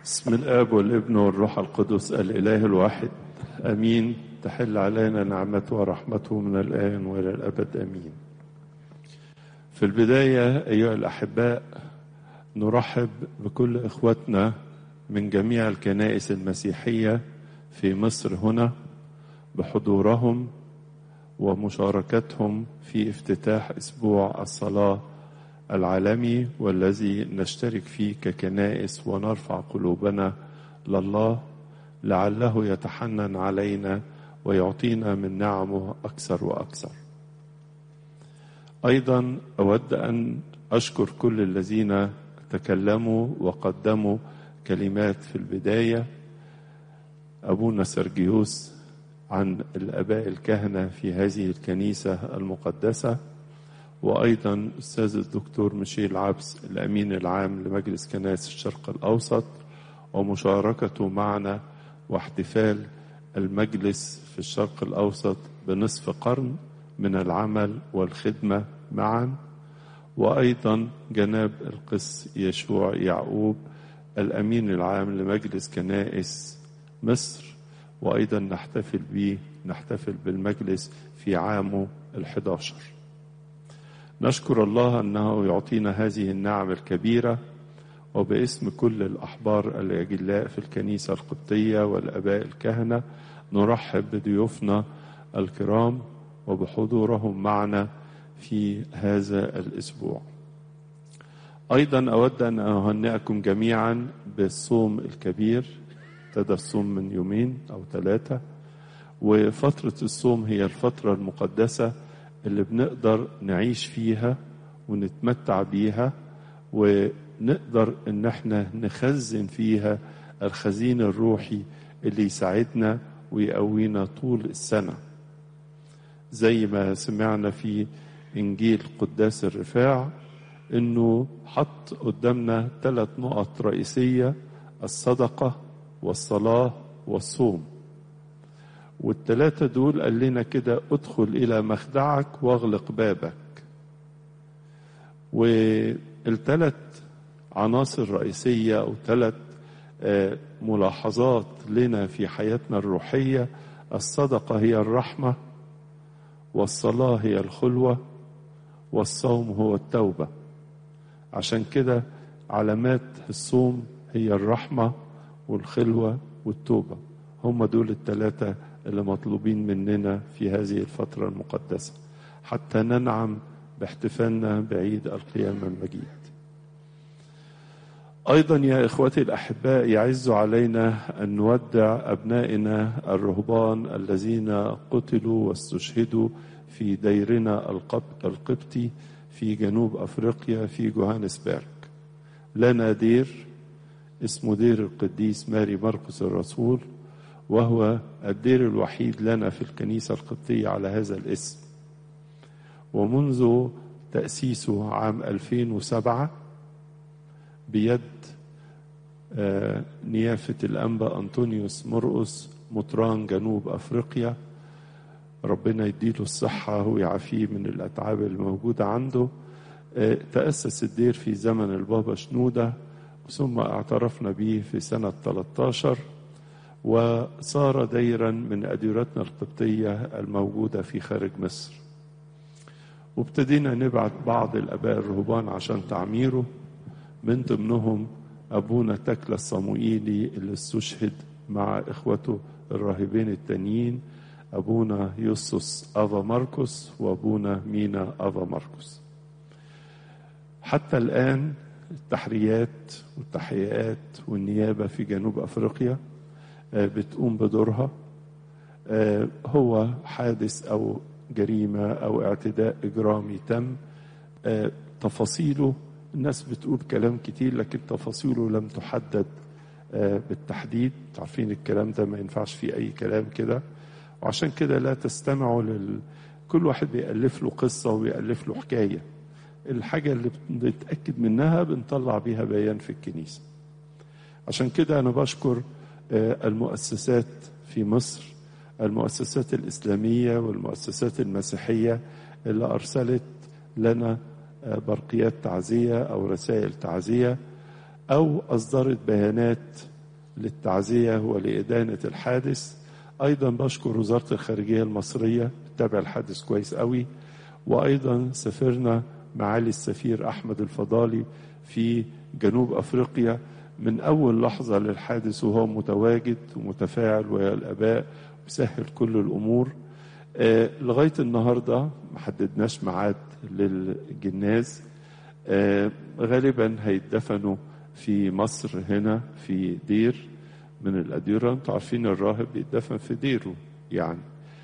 بسم الاب والابن والروح القدس الاله الواحد امين تحل علينا نعمته ورحمته من الان والى الابد امين في البدايه ايها الاحباء نرحب بكل اخوتنا من جميع الكنائس المسيحيه في مصر هنا بحضورهم ومشاركتهم في افتتاح اسبوع الصلاه العالمي والذي نشترك فيه ككنائس ونرفع قلوبنا لله لعله يتحنن علينا ويعطينا من نعمه اكثر واكثر. ايضا اود ان اشكر كل الذين تكلموا وقدموا كلمات في البدايه ابونا سرجيوس عن الاباء الكهنه في هذه الكنيسه المقدسه وأيضا أستاذ الدكتور ميشيل عبس الأمين العام لمجلس كنائس الشرق الأوسط ومشاركته معنا واحتفال المجلس في الشرق الأوسط بنصف قرن من العمل والخدمة معا وأيضا جناب القس يشوع يعقوب الأمين العام لمجلس كنائس مصر وأيضا نحتفل به نحتفل بالمجلس في عامه الحداشر نشكر الله انه يعطينا هذه النعم الكبيره وباسم كل الاحبار الاجلاء في الكنيسه القبطيه والاباء الكهنه نرحب بضيوفنا الكرام وبحضورهم معنا في هذا الاسبوع. ايضا اود ان اهنئكم جميعا بالصوم الكبير ابتدى الصوم من يومين او ثلاثه وفتره الصوم هي الفتره المقدسه اللي بنقدر نعيش فيها ونتمتع بيها ونقدر ان احنا نخزن فيها الخزين الروحي اللي يساعدنا ويقوينا طول السنة زي ما سمعنا في انجيل قداس الرفاع انه حط قدامنا ثلاث نقط رئيسية الصدقة والصلاة والصوم والتلاتة دول قال لنا كده ادخل إلى مخدعك واغلق بابك والتلات عناصر رئيسية أو ثلاث ملاحظات لنا في حياتنا الروحية الصدقة هي الرحمة والصلاة هي الخلوة والصوم هو التوبة عشان كده علامات الصوم هي الرحمة والخلوة والتوبة هم دول الثلاثة اللي مطلوبين مننا في هذه الفترة المقدسة حتى ننعم باحتفالنا بعيد القيامة المجيد أيضا يا إخوتي الأحباء يعز علينا أن نودع أبنائنا الرهبان الذين قتلوا واستشهدوا في ديرنا القبطي في جنوب أفريقيا في جوهانسبرغ لنا دير اسمه دير القديس ماري مرقس الرسول وهو الدير الوحيد لنا في الكنيسة القبطية على هذا الاسم ومنذ تأسيسه عام 2007 بيد نيافة الأنبا أنطونيوس مرقس مطران جنوب أفريقيا ربنا يديله الصحة ويعافيه من الأتعاب الموجودة عنده تأسس الدير في زمن البابا شنودة ثم اعترفنا به في سنة 13 وصار ديرا من أديرتنا القبطية الموجودة في خارج مصر وابتدينا نبعت بعض الآباء الرهبان عشان تعميره من ضمنهم أبونا تكلا الصموئيلي اللي استشهد مع إخوته الراهبين التانيين أبونا يوسوس أفا ماركوس وأبونا مينا أفا ماركوس حتى الآن التحريات والتحقيقات والنيابة في جنوب أفريقيا بتقوم بدورها هو حادث او جريمه او اعتداء اجرامي تم تفاصيله الناس بتقول كلام كتير لكن تفاصيله لم تحدد بالتحديد عارفين الكلام ده ما ينفعش فيه اي كلام كده وعشان كده لا تستمعوا لل كل واحد بيألف له قصة وبيألف له حكاية الحاجة اللي بنتأكد منها بنطلع بيها بيان في الكنيسة عشان كده أنا بشكر المؤسسات في مصر المؤسسات الإسلامية والمؤسسات المسيحية اللي أرسلت لنا برقيات تعزية أو رسائل تعزية أو أصدرت بيانات للتعزية ولإدانة الحادث أيضا بشكر وزارة الخارجية المصرية بتتابع الحادث كويس قوي وأيضا سافرنا معالي السفير أحمد الفضالي في جنوب أفريقيا من أول لحظة للحادث وهو متواجد ومتفاعل ويا الآباء وسهل كل الأمور آه لغاية النهاردة ما حددناش ميعاد للجناز آه غالبا هيتدفنوا في مصر هنا في دير من الأديرة انتوا عارفين الراهب بيتدفن في ديره يعني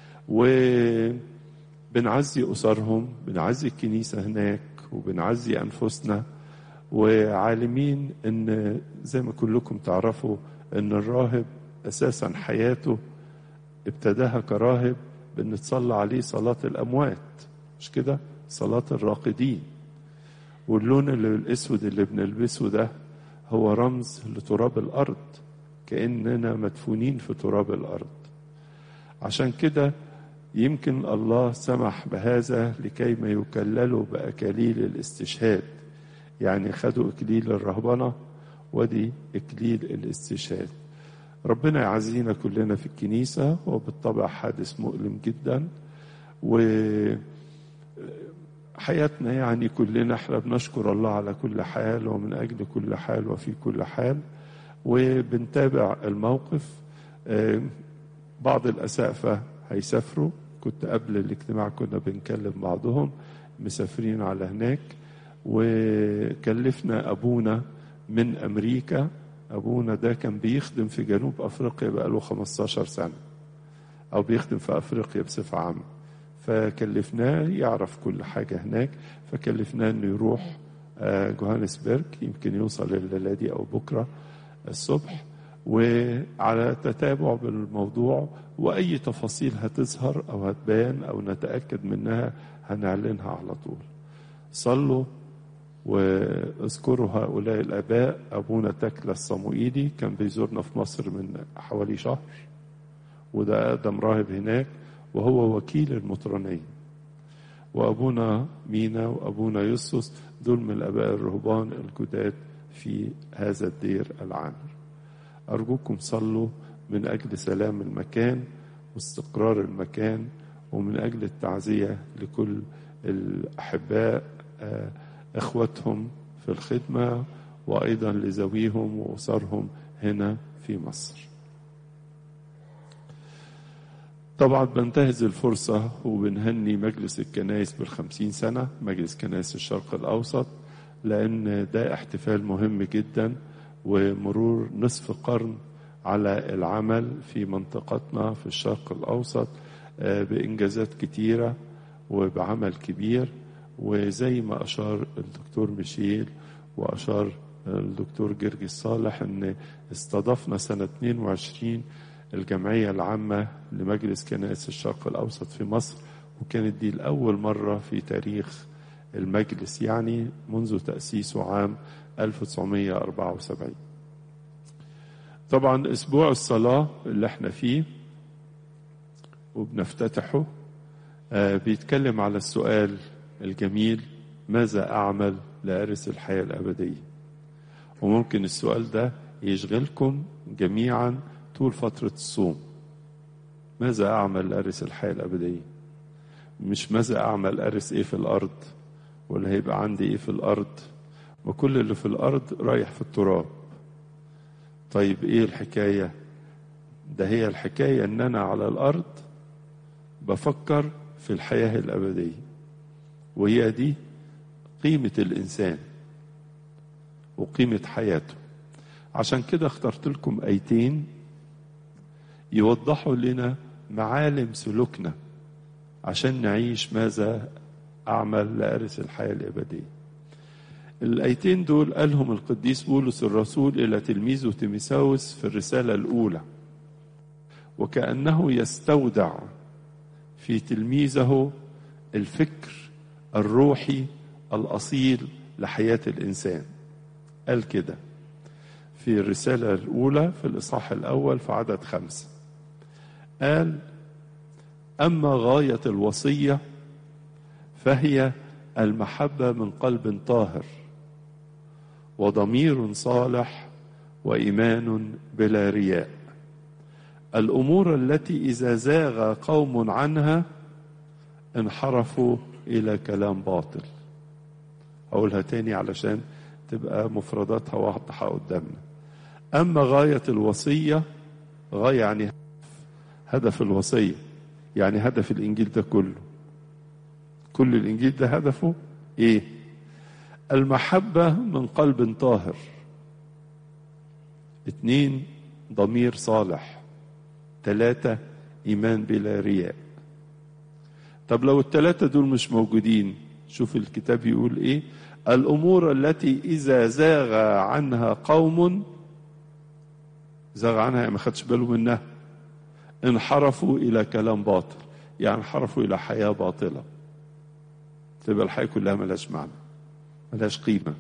وبنعزي أسرهم بنعزي الكنيسة هناك وبنعزي أنفسنا وعالمين ان زي ما كلكم تعرفوا ان الراهب اساسا حياته ابتداها كراهب بان تصلى عليه صلاة الاموات مش كده صلاة الراقدين واللون اللي الاسود اللي بنلبسه ده هو رمز لتراب الارض كاننا مدفونين في تراب الارض عشان كده يمكن الله سمح بهذا لكي ما يكللوا باكاليل الاستشهاد يعني خدوا اكليل الرهبنه ودي اكليل الاستشهاد ربنا يعزينا كلنا في الكنيسه وبالطبع حادث مؤلم جدا و حياتنا يعني كلنا احنا بنشكر الله على كل حال ومن اجل كل حال وفي كل حال وبنتابع الموقف بعض الاسقفه هيسافروا كنت قبل الاجتماع كنا بنكلم بعضهم مسافرين على هناك وكلفنا ابونا من امريكا ابونا ده كان بيخدم في جنوب افريقيا بقاله 15 سنه او بيخدم في افريقيا بصفه عامه فكلفناه يعرف كل حاجه هناك فكلفناه انه يروح جوهانسبرج يمكن يوصل الليله دي او بكره الصبح وعلى تتابع بالموضوع واي تفاصيل هتظهر او هتبان او نتاكد منها هنعلنها على طول صلوا واذكروا هؤلاء الاباء ابونا تكلا الصموئيلي كان بيزورنا في مصر من حوالي شهر وده اقدم راهب هناك وهو وكيل المطرانيه وابونا مينا وابونا يوسوس دول من الاباء الرهبان الجداد في هذا الدير العامر ارجوكم صلوا من اجل سلام المكان واستقرار المكان ومن اجل التعزيه لكل الاحباء اخوتهم في الخدمه وايضا لذويهم واسرهم هنا في مصر. طبعا بنتهز الفرصة وبنهني مجلس الكنائس بالخمسين سنة مجلس كنائس الشرق الأوسط لأن ده احتفال مهم جدا ومرور نصف قرن على العمل في منطقتنا في الشرق الأوسط بإنجازات كتيرة وبعمل كبير وزي ما أشار الدكتور ميشيل وأشار الدكتور جرجي صالح أن استضفنا سنة 22 الجمعية العامة لمجلس كنائس الشرق الأوسط في مصر وكانت دي الأول مرة في تاريخ المجلس يعني منذ تأسيسه عام 1974 طبعا أسبوع الصلاة اللي احنا فيه وبنفتتحه آه بيتكلم على السؤال الجميل ماذا أعمل لأرث الحياة الأبدية وممكن السؤال ده يشغلكم جميعا طول فترة الصوم ماذا أعمل لأرث الحياة الأبدية مش ماذا أعمل أرث إيه في الأرض ولا هيبقى عندي إيه في الأرض وكل اللي في الأرض رايح في التراب طيب إيه الحكاية ده هي الحكاية إن أنا على الأرض بفكر في الحياة الأبدية وهي دي قيمة الإنسان وقيمة حياته عشان كده اخترت لكم آيتين يوضحوا لنا معالم سلوكنا عشان نعيش ماذا أعمل لأرث الحياة الأبدية الآيتين دول قالهم القديس بولس الرسول إلى تلميذه تيميساوس في الرسالة الأولى وكأنه يستودع في تلميذه الفكر الروحي الأصيل لحياة الإنسان قال كده في الرسالة الأولى في الإصحاح الأول في عدد خمسة قال أما غاية الوصية فهي المحبة من قلب طاهر وضمير صالح وإيمان بلا رياء الأمور التي إذا زاغ قوم عنها انحرفوا إلى كلام باطل أقولها تاني علشان تبقى مفرداتها واضحة قدامنا أما غاية الوصية غاية يعني هدف, هدف الوصية يعني هدف الإنجيل ده كله كل الإنجيل ده هدفه إيه المحبة من قلب طاهر اتنين ضمير صالح تلاتة إيمان بلا رياء طب لو التلاتة دول مش موجودين شوف الكتاب يقول إيه الأمور التي إذا زاغ عنها قوم زاغ عنها ما خدش باله منها انحرفوا إلى كلام باطل يعني انحرفوا إلى حياة باطلة تبقى الحياة كلها ملاش معنى ملاش قيمة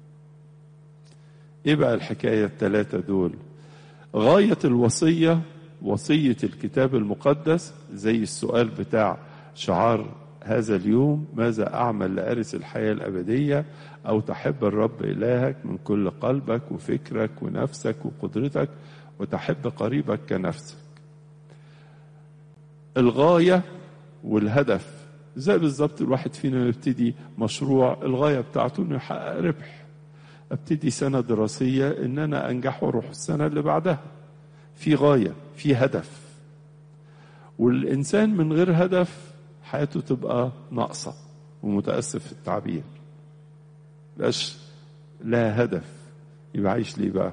إيه بقى الحكاية الثلاثة دول غاية الوصية وصية الكتاب المقدس زي السؤال بتاع شعار هذا اليوم ماذا أعمل لأرث الحياة الأبدية أو تحب الرب إلهك من كل قلبك وفكرك ونفسك وقدرتك وتحب قريبك كنفسك الغاية والهدف زي بالظبط الواحد فينا يبتدي مشروع الغاية بتاعته انه يحقق ربح ابتدي سنة دراسية ان انا انجح واروح السنة اللي بعدها في غاية في هدف والانسان من غير هدف حياته تبقى ناقصة ومتأسف في التعبير بقاش لا هدف يبقى عايش ليه بقى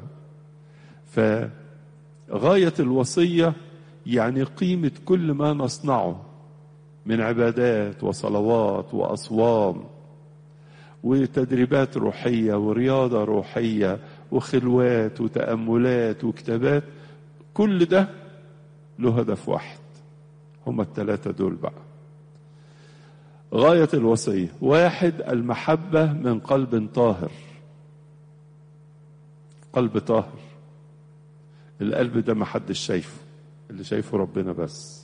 فغاية الوصية يعني قيمة كل ما نصنعه من عبادات وصلوات وأصوام وتدريبات روحية ورياضة روحية وخلوات وتأملات وكتابات كل ده له هدف واحد هما الثلاثة دول بقى غاية الوصية واحد المحبة من قلب طاهر قلب طاهر القلب ده محدش شايفه اللي شايفه ربنا بس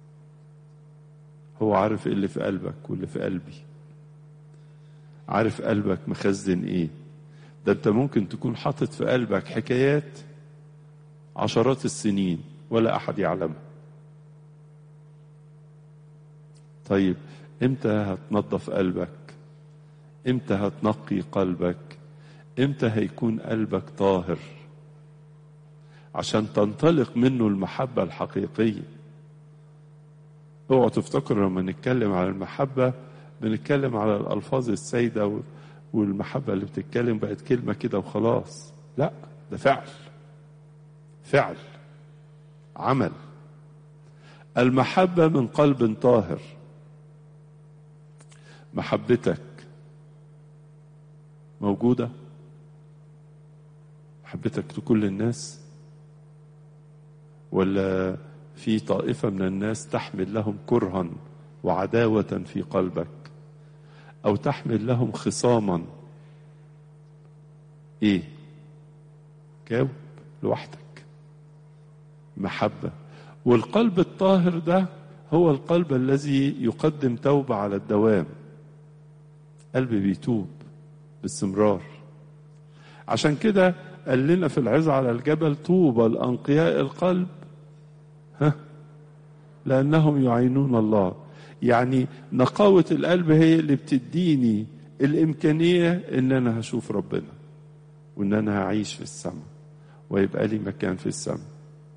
هو عارف ايه اللي في قلبك واللي في قلبي عارف قلبك مخزن ايه ده انت ممكن تكون حاطط في قلبك حكايات عشرات السنين ولا احد يعلمها طيب امتى هتنظف قلبك امتى هتنقي قلبك امتى هيكون قلبك طاهر عشان تنطلق منه المحبة الحقيقية اوعوا تفتكروا لما نتكلم على المحبة بنتكلم على الألفاظ السيدة والمحبة اللي بتتكلم بقت كلمة كده وخلاص لا ده فعل فعل عمل المحبة من قلب طاهر محبتك موجودة محبتك لكل الناس ولا في طائفة من الناس تحمل لهم كرها وعداوة في قلبك أو تحمل لهم خصاما إيه؟ جاوب لوحدك محبة والقلب الطاهر ده هو القلب الذي يقدم توبة على الدوام قلب بيتوب باستمرار عشان كده قال لنا في العظة على الجبل طوبى لأنقياء القلب ها لأنهم يعينون الله يعني نقاوة القلب هي اللي بتديني الإمكانية إن أنا هشوف ربنا وإن أنا هعيش في السماء ويبقى لي مكان في السماء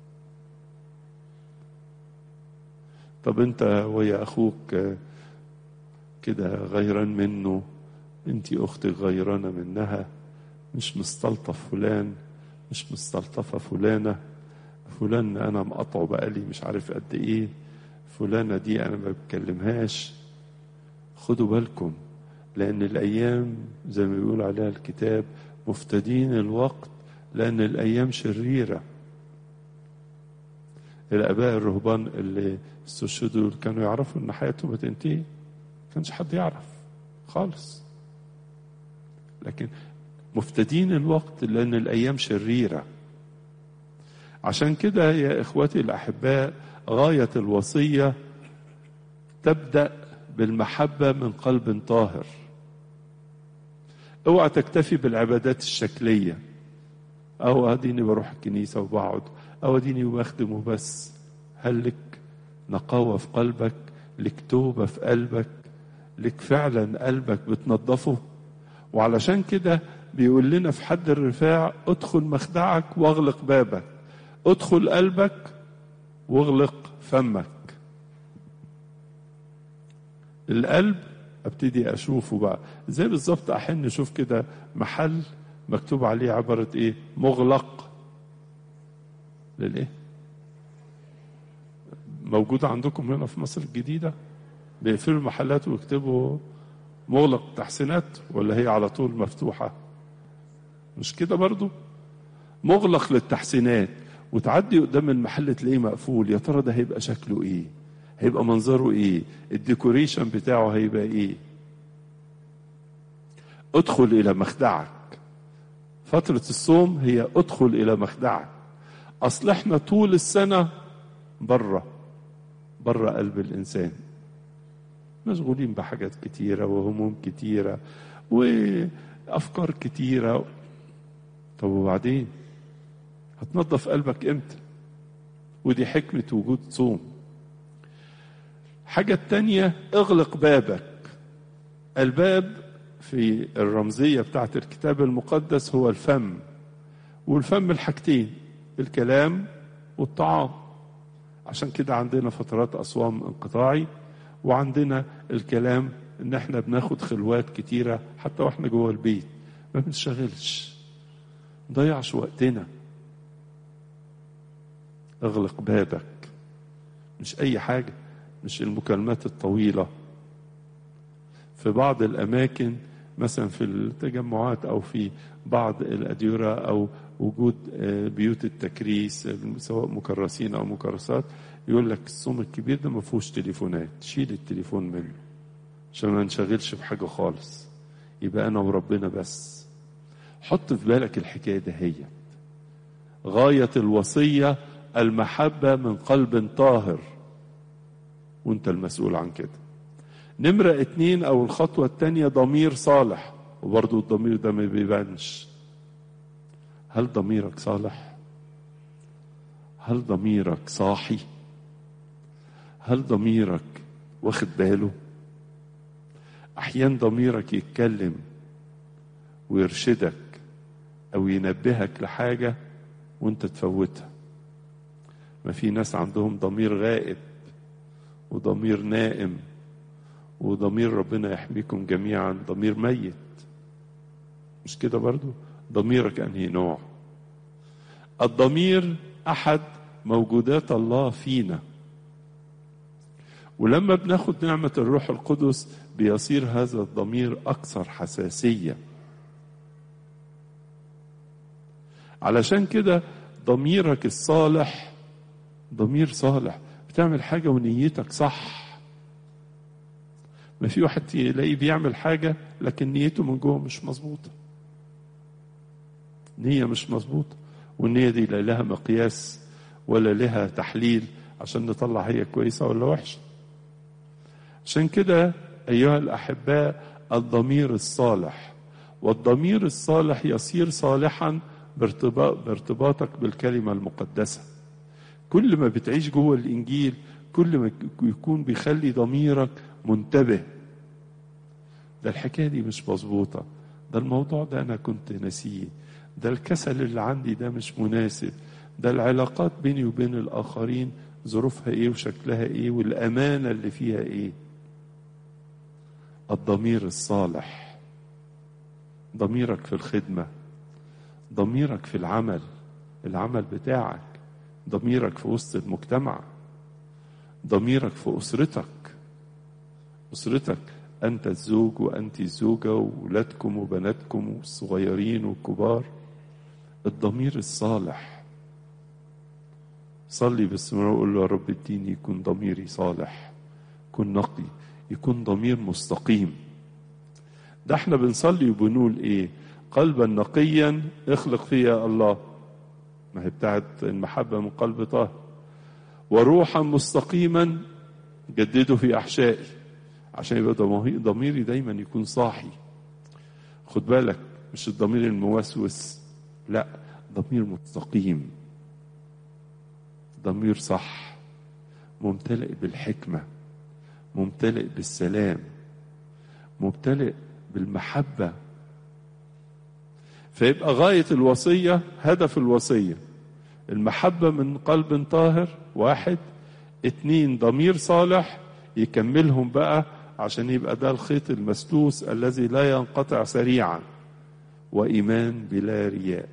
طب أنت ويا أخوك كده غيران منه أنت أختك غيرانة منها مش مستلطف فلان مش مستلطفة فلانة فلان أنا مقطعه بقالي مش عارف قد إيه فلانة دي أنا ما بتكلمهاش خدوا بالكم لأن الأيام زي ما بيقول عليها الكتاب مفتدين الوقت لأن الأيام شريرة الآباء الرهبان اللي استشهدوا كانوا يعرفوا إن حياتهم هتنتهي كانش حد يعرف خالص لكن مفتدين الوقت لأن الأيام شريرة عشان كده يا إخوتي الأحباء غاية الوصية تبدأ بالمحبة من قلب طاهر اوعى تكتفي بالعبادات الشكلية او اديني بروح الكنيسه وبقعد او اديني بخدم وبس هل لك نقاوه في قلبك لك توبه في قلبك لك فعلا قلبك بتنظفه وعلشان كده بيقول لنا في حد الرفاع ادخل مخدعك واغلق بابك ادخل قلبك واغلق فمك القلب ابتدي اشوفه بقى زي بالظبط احن اشوف كده محل مكتوب عليه عبارة ايه مغلق للايه موجودة عندكم هنا في مصر الجديدة بيقفلوا المحلات ويكتبوا مغلق تحسينات ولا هي على طول مفتوحة مش كده برضو مغلق للتحسينات وتعدي قدام المحل تلاقيه مقفول يا ترى ده هيبقى شكله ايه هيبقى منظره ايه الديكوريشن بتاعه هيبقى ايه ادخل الى مخدعك فترة الصوم هي ادخل الى مخدعك اصل احنا طول السنة بره بره قلب الانسان مشغولين بحاجات كتيرة وهموم كتيرة وافكار كتيرة طب وبعدين هتنظف قلبك امتى ودي حكمة وجود صوم حاجة التانية اغلق بابك الباب في الرمزية بتاعت الكتاب المقدس هو الفم والفم الحاجتين الكلام والطعام عشان كده عندنا فترات أصوام انقطاعي وعندنا الكلام ان احنا بناخد خلوات كتيرة حتى واحنا جوه البيت ما بنشغلش نضيعش وقتنا اغلق بابك مش اي حاجة مش المكالمات الطويلة في بعض الأماكن مثلا في التجمعات أو في بعض الأديرة أو وجود بيوت التكريس سواء مكرسين أو مكرسات يقول لك الصوم الكبير ده ما فيهوش تليفونات شيل التليفون منه عشان ما نشغلش في حاجة خالص يبقى أنا وربنا بس حط في بالك الحكاية دهيت غاية الوصية المحبة من قلب طاهر وانت المسؤول عن كده نمرة اتنين او الخطوة التانية ضمير صالح وبرضو الضمير ده ما بيبانش هل ضميرك صالح هل ضميرك صاحي هل ضميرك واخد باله احيان ضميرك يتكلم ويرشدك او ينبهك لحاجة وانت تفوتها ما في ناس عندهم ضمير غائب وضمير نائم وضمير ربنا يحميكم جميعا ضمير ميت مش كده برضو ضميرك انهي نوع الضمير احد موجودات الله فينا ولما بناخد نعمة الروح القدس بيصير هذا الضمير أكثر حساسية علشان كده ضميرك الصالح ضمير صالح بتعمل حاجة ونيتك صح ما في واحد تلاقيه بيعمل حاجة لكن نيته من جوه مش مظبوطة نية مش مظبوطة والنية دي لا لها مقياس ولا لها تحليل عشان نطلع هي كويسة ولا وحشة عشان كده أيها الأحباء الضمير الصالح والضمير الصالح يصير صالحا بارتباط بارتباطك بالكلمة المقدسة كل ما بتعيش جوه الإنجيل كل ما يكون بيخلي ضميرك منتبه ده الحكاية دي مش مظبوطة ده الموضوع ده أنا كنت ناسيه ده الكسل اللي عندي ده مش مناسب ده العلاقات بيني وبين الآخرين ظروفها إيه وشكلها إيه والأمانة اللي فيها إيه الضمير الصالح ضميرك في الخدمة ضميرك في العمل العمل بتاعك ضميرك في وسط المجتمع ضميرك في أسرتك أسرتك أنت الزوج وأنت الزوجة وولادكم وبناتكم والصغيرين والكبار الضمير الصالح صلي باستمرار وقول له يا رب اديني يكون ضميري صالح يكون نقي يكون ضمير مستقيم ده احنا بنصلي وبنقول ايه قلبا نقيا اخلق فيا الله ما هي بتاعت المحبة من قلب طاهر وروحا مستقيما جدده في أحشائي عشان يبقى ضميري دايما يكون صاحي خد بالك مش الضمير الموسوس لا ضمير مستقيم ضمير صح ممتلئ بالحكمة ممتلئ بالسلام ممتلئ بالمحبة فيبقى غاية الوصية هدف الوصية المحبة من قلب طاهر واحد اتنين ضمير صالح يكملهم بقى عشان يبقى ده الخيط المسلوس الذي لا ينقطع سريعا وإيمان بلا رياء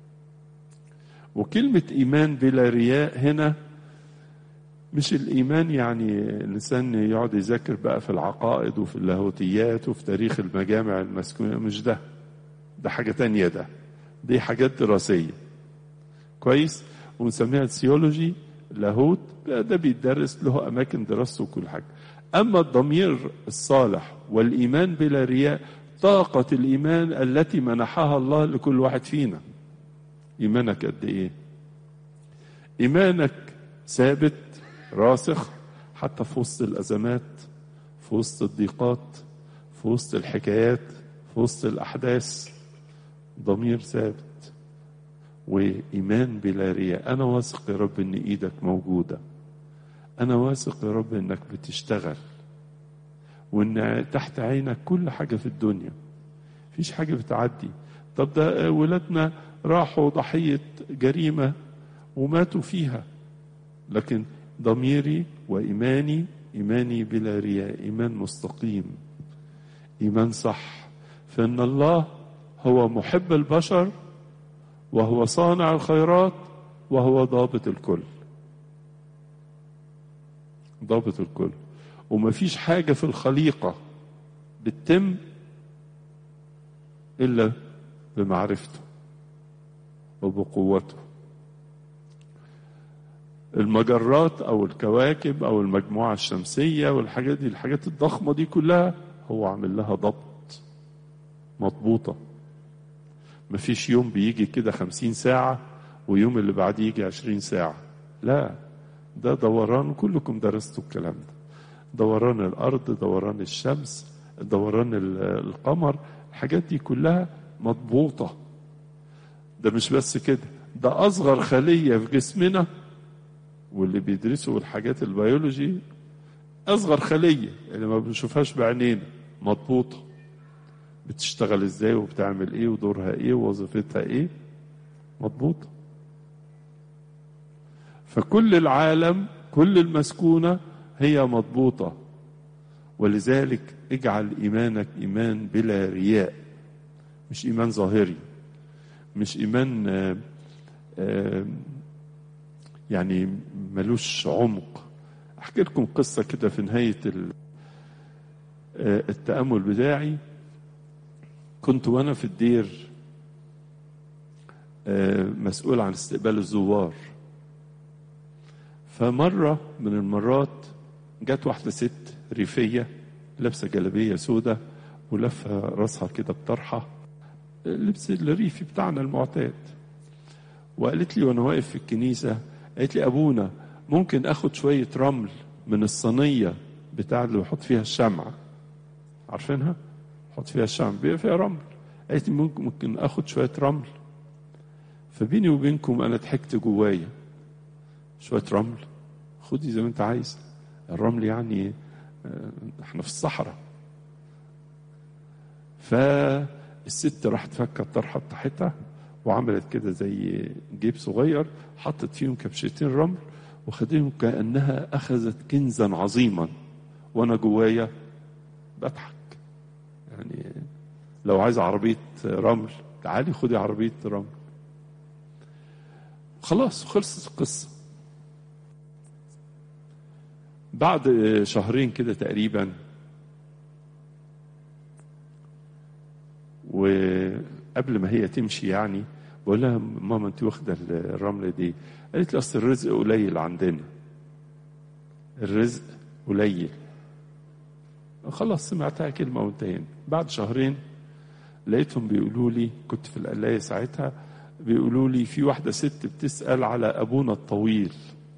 وكلمة إيمان بلا رياء هنا مش الإيمان يعني الإنسان يقعد يذاكر بقى في العقائد وفي اللاهوتيات وفي تاريخ المجامع المسكونة مش ده ده حاجة تانية ده دي حاجات دراسية كويس ونسميها سيولوجي لاهوت ده بيدرس له أماكن دراسته وكل حاجة أما الضمير الصالح والإيمان بلا رياء طاقة الإيمان التي منحها الله لكل واحد فينا إيمانك قد إيه إيمانك ثابت راسخ حتى في وسط الأزمات في وسط الضيقات في وسط الحكايات في وسط الأحداث ضمير ثابت وإيمان بلا رياء أنا واثق يا رب إن إيدك موجودة أنا واثق يا رب إنك بتشتغل وإن تحت عينك كل حاجة في الدنيا مفيش حاجة بتعدي طب ده ولادنا راحوا ضحية جريمة وماتوا فيها لكن ضميري وإيماني إيماني بلا رياء إيمان مستقيم إيمان صح فإن الله هو محب البشر وهو صانع الخيرات وهو ضابط الكل ضابط الكل ومفيش حاجة في الخليقة بتتم إلا بمعرفته وبقوته المجرات أو الكواكب أو المجموعة الشمسية والحاجات دي الحاجات الضخمة دي كلها هو عامل لها ضبط مضبوطة مفيش يوم بيجي كده خمسين ساعة ويوم اللي بعديه يجي عشرين ساعة لا ده دوران كلكم درستوا الكلام ده دوران الأرض دوران الشمس دوران القمر الحاجات دي كلها مضبوطة ده مش بس كده ده أصغر خلية في جسمنا واللي بيدرسوا الحاجات البيولوجي أصغر خلية اللي ما بنشوفهاش بعينينا مضبوطة بتشتغل ازاي وبتعمل ايه ودورها ايه ووظيفتها ايه مضبوطة فكل العالم كل المسكونة هي مضبوطة ولذلك اجعل إيمانك إيمان بلا رياء مش إيمان ظاهري مش إيمان آآ آآ يعني ملوش عمق أحكي لكم قصة كده في نهاية التأمل بتاعي كنت وأنا في الدير مسؤول عن استقبال الزوار فمرة من المرات جت واحدة ست ريفية لابسة جلابية سودة ولفة راسها كده بطرحة لبس الريفي بتاعنا المعتاد وقالت لي وانا واقف في الكنيسة قالت لي ابونا ممكن اخد شوية رمل من الصينية بتاع اللي بحط فيها الشمعة عارفينها؟ حط فيها الشمع بيبقى فيها رمل قالت لي ممكن, ممكن اخد شوية رمل فبيني وبينكم انا ضحكت جوايا شوية رمل خدي زي ما انت عايز الرمل يعني احنا في الصحراء فالست راحت فكت الطرحه بتاعتها وعملت كده زي جيب صغير حطت فيهم كبشتين رمل وخدتهم كانها اخذت كنزا عظيما وانا جوايا بضحك يعني لو عايز عربيه رمل تعالي خدي عربيه رمل خلاص خلصت القصه بعد شهرين كده تقريبا وقبل ما هي تمشي يعني بقول لها ماما انت واخده الرمله دي قالت لي اصل الرزق قليل عندنا الرزق قليل خلاص سمعتها كلمه وانتهينا بعد شهرين لقيتهم بيقولوا لي كنت في القلايه ساعتها بيقولوا لي في واحده ست بتسال على ابونا الطويل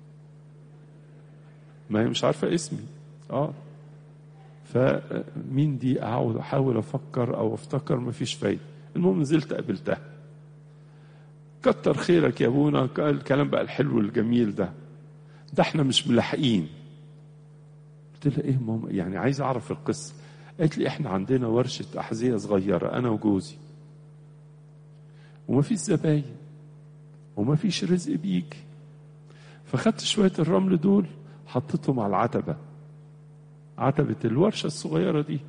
ما هي مش عارفة اسمي اه فمين دي اقعد احاول افكر او افتكر مفيش فايدة المهم نزلت قابلتها كتر خيرك يا ابونا قال الكلام بقى الحلو الجميل ده ده احنا مش ملاحقين قلت لها ايه ماما يعني عايز اعرف القصه قالت لي احنا عندنا ورشه احذيه صغيره انا وجوزي وما فيش زباين وما فيش رزق بيجي فخدت شويه الرمل دول حطيتهم على العتبه عتبه الورشه الصغيره دي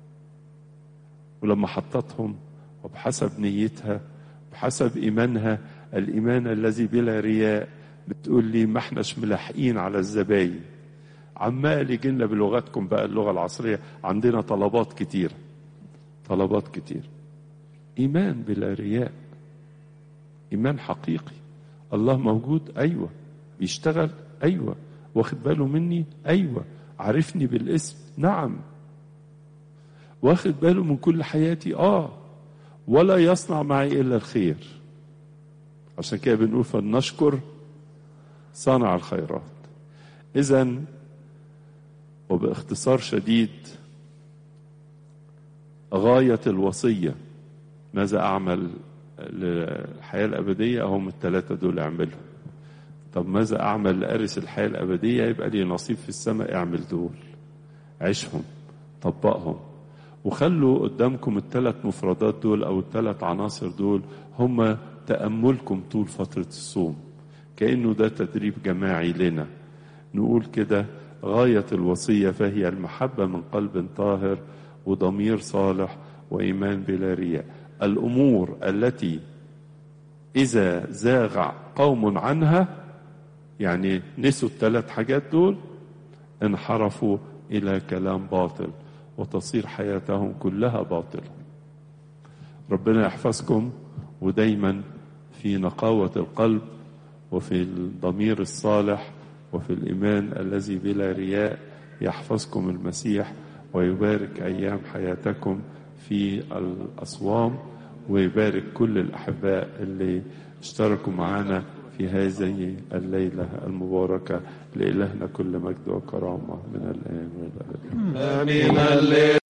ولما حطتهم وبحسب نيتها بحسب ايمانها الايمان الذي بلا رياء بتقول لي ما احناش ملاحقين على الزباين عمال يجي لنا بلغتكم بقى اللغه العصريه عندنا طلبات كتيره طلبات كتير ايمان بلا رياء ايمان حقيقي الله موجود ايوه بيشتغل ايوه واخد باله مني ايوه عارفني بالاسم نعم واخد باله من كل حياتي اه ولا يصنع معي الا الخير عشان كده بنقول فلنشكر صانع الخيرات اذا وباختصار شديد غايه الوصيه ماذا اعمل للحياه الابديه هم الثلاثه دول اعملهم طب ماذا اعمل لارث الحياه الابديه يبقى لي نصيب في السماء اعمل دول عيشهم طبقهم وخلوا قدامكم الثلاث مفردات دول او الثلاث عناصر دول هم تاملكم طول فتره الصوم كانه ده تدريب جماعي لنا نقول كده غايه الوصيه فهي المحبه من قلب طاهر وضمير صالح وايمان بلا رياء الامور التي اذا زاغ قوم عنها يعني نسوا الثلاث حاجات دول انحرفوا الى كلام باطل وتصير حياتهم كلها باطله ربنا يحفظكم ودايما في نقاوه القلب وفي الضمير الصالح وفي الايمان الذي بلا رياء يحفظكم المسيح ويبارك ايام حياتكم في الاصوام ويبارك كل الاحباء اللي اشتركوا معنا في هذه الليله المباركه لالهنا كل مجد وكرامه من الان والى الابد امين